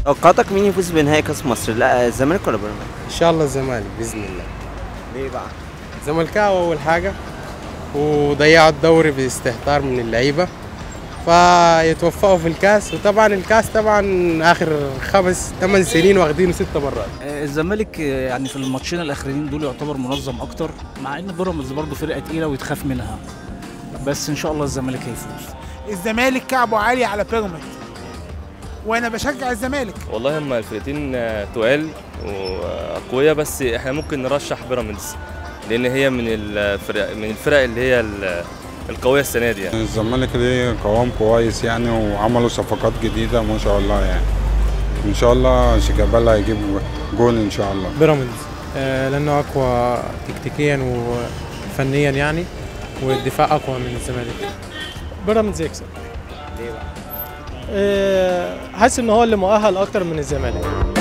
توقعاتك مين يفوز بنهائي كاس مصر لا الزمالك ولا بيراميدز ان شاء الله الزمالك باذن الله ليه بقى الزملكاوي اول حاجه وضيعوا الدوري باستهتار من اللعيبه فيتوفقوا في الكاس وطبعا الكاس طبعا اخر خمس ثمان سنين واخدينه ست مرات آه، الزمالك آه، يعني في الماتشين الاخرين دول يعتبر منظم اكتر مع ان بيراميدز برضه فرقه تقيله ويتخاف منها بس ان شاء الله الزمالك هيفوز الزمالك كعبه عالي على بيراميدز وانا بشجع الزمالك والله هما الفرقتين آه، تقال واقوياء بس احنا ممكن نرشح بيراميدز لان هي من الفرق من الفرق اللي هي ال- القويه السنه دي يعني. الزمالك ليه قوام كويس يعني وعملوا صفقات جديدة ما شاء الله يعني ان شاء الله شيكابالا هيجيب جول ان شاء الله بيراميدز آه، لانه اقوى تكتيكيا وفنيا يعني والدفاع اقوى من الزمالك بيراميدز يكسب حاسس ان هو اللي مؤهل اكتر من الزمالك